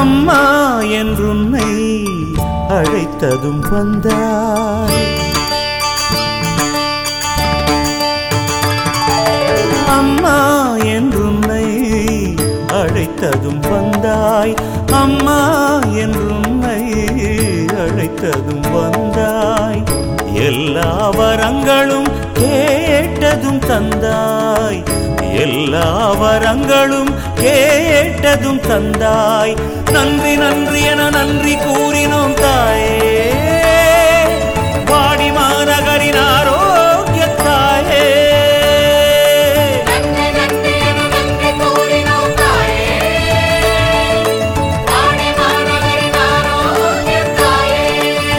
அம்மா என்றுன்னை அழைத்ததும் வந்தாய் அம்மா என்றுன்னை அழைத்ததும் வந்தாய் அம்மா என்றுன்னை அழைத்ததும் வந்தாய் எல்லா வரங்களும் கேட்டதும் தந்தாய் எல்லா வரங்களும் கேட்டதும் தந்தாய் நன்றி நன்றி என நன்றி கூறினோம் தாயே வாடி மாநகரின் ஆரோக்கிய தாயே நன்றி நன்றி என நன்றி கூறினோம் தாயே ஆடி மாநகரின் ஆரோக்கிய தாயே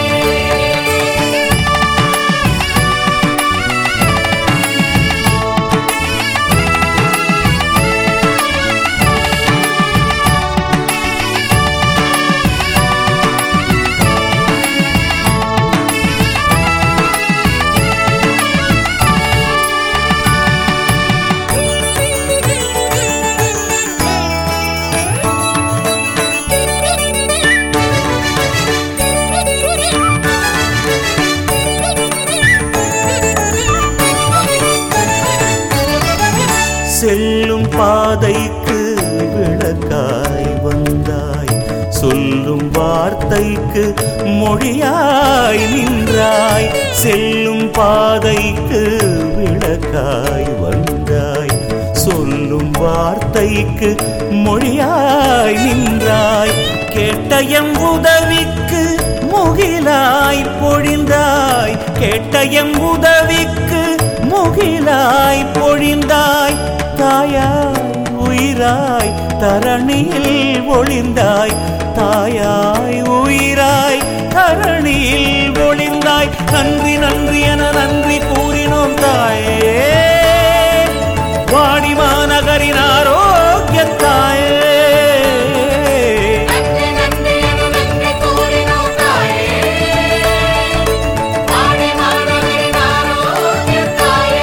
செல்லும் பாதைக்கு விளக்காய் வந்தாய் சொல்லும் வார்த்தைக்கு மொழியாய் நின்றாய் செல்லும் பாதைக்கு விளக்காய் வந்தாய் சொல்லும் வார்த்தைக்கு மொழியாய் நின்றாய் கேட்ட எம் உதவிக்கு முகிலாய் பொழிந்தாய் கேட்ட எம் உதவிக்கு முகிலாய் பொழிந்தாய் தாயாய் உயிராய் தரணியில் ஒளிந்தாய் தாயாய் உயிராய் தரணியில் ஒளிந்தாய் நன்றி நன்றி என நன்றி கூறினோம் தாயே வாடி மாநகரின் ஆரோக்கிய தாயே நன்றி நன்றி என நன்றி கூறினோம் தாயே ஆடி மாநகரின் ஆரோக்கிய தாயே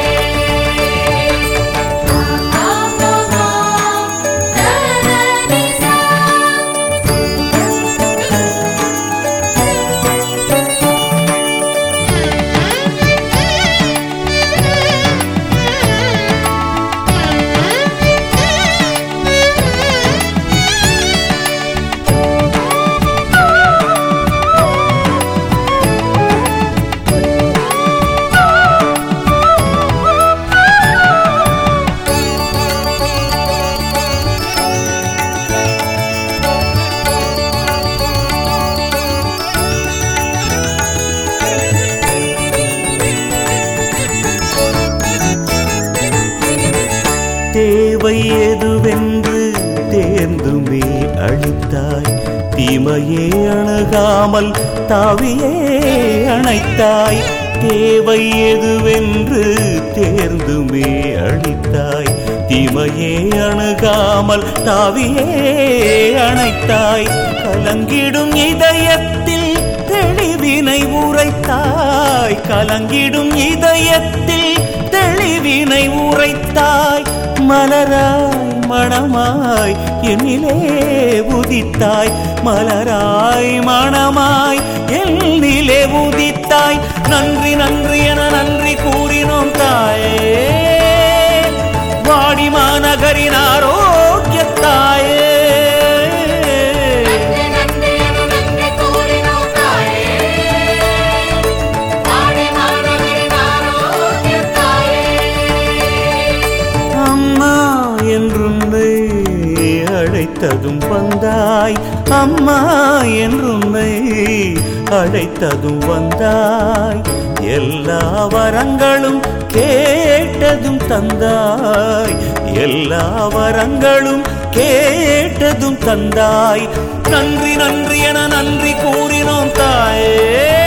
தேவை எதுவென்று தேர்ந்துமே அழித்தாய் தீமையே அணுகாமல் தாவியே அணைத்தாய் தேவை எதுவென்று தேர்ந்துமே அழித்தாய் தீமையே அணுகாமல் தாவியே அணைத்தாய் கலங்கிடும் இதயத்தில் தெளிவினை உரைத்தாய் கலங்கிடும் இதயத்தில் தெளிவினை உரைத்தாய் மலராய் மணமாய் என்னிலே உதித்தாய் மலராய் மணமாய் என்னிலே உதித்தாய் நன்றி நன்றி என நன்றி கூறினோம் தாயே வாடி மாநகரின் ஆரோக்கிய தாயே நன்றி நன்றி என நன்றி கூறினோம் தாயே ஆடி மாநகரின் ஆரோக்கிய தாயே அம்மா என்றுன்னை அழைத்ததும் வந்தாய் அம்மா என்றுன்னை அழைத்ததும் வந்தாய் எல்லா வரங்களும் கேட்டதும் தந்தாய் எல்லா வரங்களும் கேட்டதும் தந்தாய் நன்றி நன்றி என நன்றி கூறினோம் தாயே